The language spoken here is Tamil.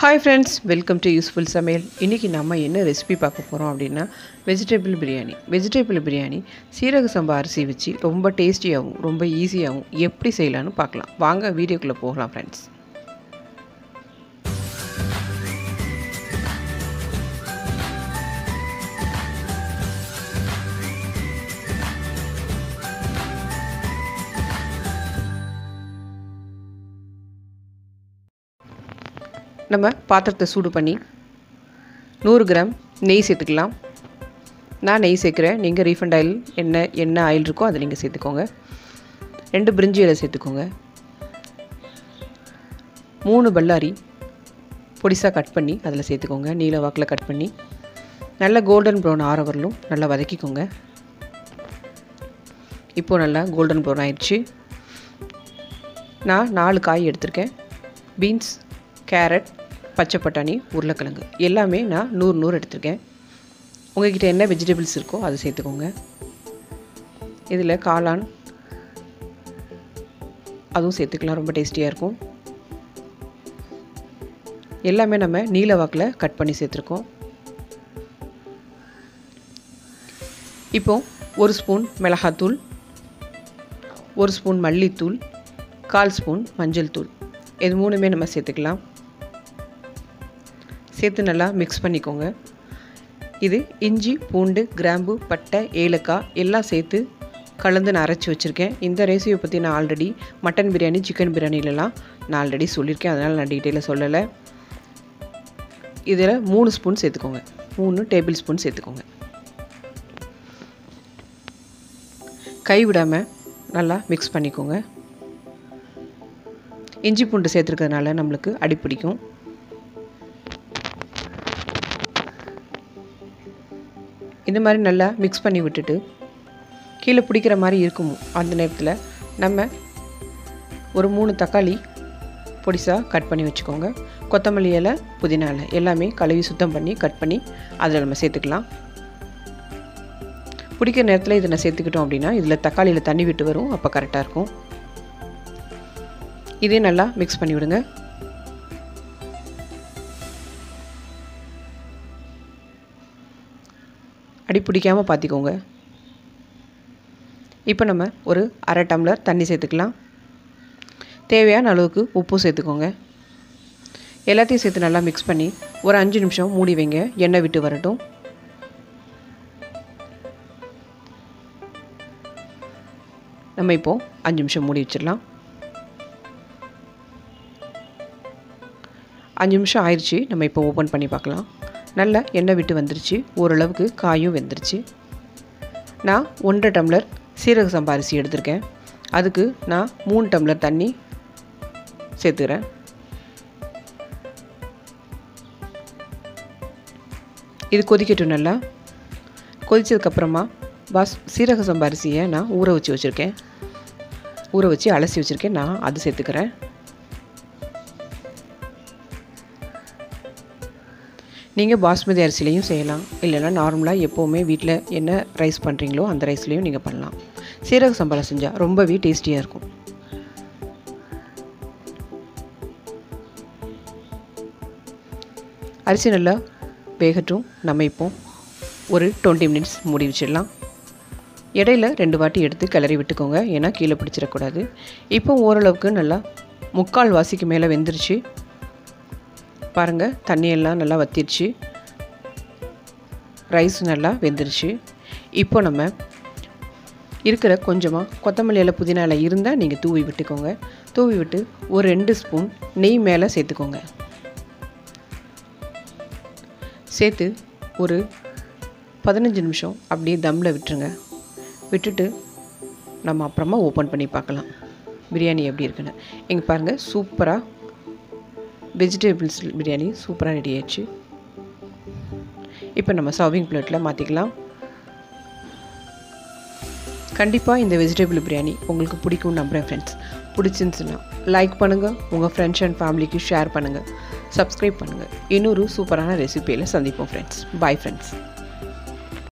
hi friends welcome to useful சமையல் இன்றைக்கி நம்ம என்ன ரெசிபி பார்க்க போகிறோம் அப்படின்னா வெஜிடபிள் பிரியாணி வெஜிடபிள் பிரியாணி சீரக சம்பா அரிசி வச்சு ரொம்ப டேஸ்டியாகவும் ரொம்ப ஈஸியாகவும் எப்படி செய்யலான்னு பார்க்கலாம் வாங்க வீடியோக்குள்ளே போகலாம் ஃப்ரெண்ட்ஸ் நம்ம பாத்திரத்தை சூடு பண்ணி நூறு கிராம் நெய் சேர்த்துக்கலாம் நான் நெய் சேர்க்குறேன் நீங்கள் ரீஃபண்ட் ஆயில் என்ன என்ன ஆயில் இருக்கோ அதை நீங்கள் சேர்த்துக்கோங்க ரெண்டு பிரிஞ்சி இலை சேர்த்துக்கோங்க மூணு பல்லாரி பொடிசாக கட் பண்ணி அதில் சேர்த்துக்கோங்க நீல வாக்கில் கட் பண்ணி நல்ல கோல்டன் ப்ரௌன் ஆற வரலும் நல்லா வதக்கிக்கோங்க இப்போது நல்லா கோல்டன் ப்ரௌன் ஆயிடுச்சு நான் நாலு காய் எடுத்திருக்கேன் பீன்ஸ் கேரட் பச்சை பட்டாணி உருளைக்கிழங்கு எல்லாமே நான் நூறு நூறு எடுத்திருக்கேன் உங்கள்கிட்ட என்ன வெஜிடபிள்ஸ் இருக்கோ அதை சேர்த்துக்கோங்க இதில் காளான் அதுவும் சேர்த்துக்கலாம் ரொம்ப டேஸ்டியாக இருக்கும் எல்லாமே நம்ம நீல வாக்கில் கட் பண்ணி சேர்த்துருக்கோம் இப்போ ஒரு ஸ்பூன் மிளகாத்தூள் ஒரு ஸ்பூன் மல்லித்தூள் கால் ஸ்பூன் மஞ்சள் தூள் இது மூணுமே நம்ம சேர்த்துக்கலாம் சேர்த்து நல்லா மிக்ஸ் பண்ணிக்கோங்க இது இஞ்சி பூண்டு கிராம்பு பட்டை ஏலக்காய் எல்லாம் சேர்த்து கலந்து நான் அரைச்சி வச்சுருக்கேன் இந்த ரெசிபியை பற்றி நான் ஆல்ரெடி மட்டன் பிரியாணி சிக்கன் பிரியாணிலலாம் நான் ஆல்ரெடி சொல்லியிருக்கேன் அதனால் நான் டீட்டெயிலாக சொல்லலை இதில் மூணு ஸ்பூன் சேர்த்துக்கோங்க மூணு டேபிள் ஸ்பூன் சேர்த்துக்கோங்க கை விடாமல் நல்லா மிக்ஸ் பண்ணிக்கோங்க இஞ்சி பூண்டு சேர்த்துருக்கிறதுனால நம்மளுக்கு அடி பிடிக்கும் இந்த மாதிரி நல்லா மிக்ஸ் பண்ணி விட்டுட்டு கீழே பிடிக்கிற மாதிரி இருக்கும் அந்த நேரத்தில் நம்ம ஒரு மூணு தக்காளி பொடிசாக கட் பண்ணி வச்சுக்கோங்க கொத்தமல்லி இலை புதினா இலை எல்லாமே கழுவி சுத்தம் பண்ணி கட் பண்ணி அதில் நம்ம சேர்த்துக்கலாம் பிடிக்கிற நேரத்தில் இதை நான் சேர்த்துக்கிட்டோம் அப்படின்னா இதில் தக்காளியில் தண்ணி விட்டு வரும் அப்போ கரெக்டாக இருக்கும் இதே நல்லா மிக்ஸ் பண்ணி விடுங்க அடி பிடிக்காமல் பார்த்திக்கோங்க இப்போ நம்ம ஒரு அரை டம்ளர் தண்ணி சேர்த்துக்கலாம் தேவையான அளவுக்கு உப்பு சேர்த்துக்கோங்க எல்லாத்தையும் சேர்த்து நல்லா மிக்ஸ் பண்ணி ஒரு அஞ்சு நிமிஷம் மூடி வைங்க எண்ணெய் விட்டு வரட்டும் நம்ம இப்போது அஞ்சு நிமிஷம் மூடி வச்சிடலாம் அஞ்சு நிமிஷம் ஆயிடுச்சு நம்ம இப்போ ஓப்பன் பண்ணி பார்க்கலாம் நல்லா எண்ணெய் விட்டு வந்துருச்சு ஓரளவுக்கு காயும் வெந்துருச்சு நான் ஒன்றரை டம்ளர் சீரக சம்பா அரிசி எடுத்திருக்கேன் அதுக்கு நான் மூணு டம்ளர் தண்ணி சேர்த்துக்கிறேன் இது கொதிக்கட்டும் நல்லா கொதித்ததுக்கப்புறமா பாஸ் சீரக சம்பா அரிசியை நான் ஊற வச்சு வச்சுருக்கேன் ஊற வச்சு அலசி வச்சுருக்கேன் நான் அது சேர்த்துக்கிறேன் நீங்கள் பாஸ்மதி அரிசிலையும் செய்யலாம் இல்லைனா நார்மலாக எப்போவுமே வீட்டில் என்ன ரைஸ் பண்ணுறீங்களோ அந்த ரைஸ்லேயும் நீங்கள் பண்ணலாம் சீரக சம்பளம் செஞ்சால் ரொம்பவே டேஸ்டியாக இருக்கும் அரிசி நல்லா வேகட்டும் நம்ம இப்போ ஒரு டுவெண்ட்டி மினிட்ஸ் மூடி வச்சிடலாம் இடையில ரெண்டு வாட்டி எடுத்து கிளறி விட்டுக்கோங்க ஏன்னா கீழே பிடிச்சிடக்கூடாது இப்போ ஓரளவுக்கு நல்லா முக்கால் வாசிக்கு மேலே வெந்துருச்சு பாருங்கள் தண்ணியெல்லாம் நல்லா வத்திருச்சு ரைஸ் நல்லா வெந்துருச்சு இப்போ நம்ம இருக்கிற கொஞ்சமாக கொத்தமல்லி இலை புதினா இலை இருந்தால் நீங்கள் தூவி விட்டுக்கோங்க தூவி விட்டு ஒரு ரெண்டு ஸ்பூன் நெய் மேலே சேர்த்துக்கோங்க சேர்த்து ஒரு பதினஞ்சு நிமிஷம் அப்படியே தம்மில் விட்டுருங்க விட்டுட்டு நம்ம அப்புறமா ஓப்பன் பண்ணி பார்க்கலாம் பிரியாணி எப்படி இருக்குன்னு இங்கே பாருங்கள் சூப்பராக வெஜிடபிள்ஸ் பிரியாணி சூப்பராக ரெடி ஆயிடுச்சு இப்போ நம்ம சர்விங் பிளேட்டில் மாற்றிக்கலாம் கண்டிப்பாக இந்த வெஜிடபிள் பிரியாணி உங்களுக்கு பிடிக்கும் நம்புகிறேன் ஃப்ரெண்ட்ஸ் பிடிச்சிருந்துச்சுன்னா லைக் பண்ணுங்கள் உங்கள் ஃப்ரெண்ட்ஸ் அண்ட் ஃபேமிலிக்கு ஷேர் பண்ணுங்கள் சப்ஸ்கிரைப் பண்ணுங்கள் இன்னொரு சூப்பரான ரெசிபியில் சந்திப்போம் ஃப்ரெண்ட்ஸ் பாய் ஃப்ரெண்ட்ஸ்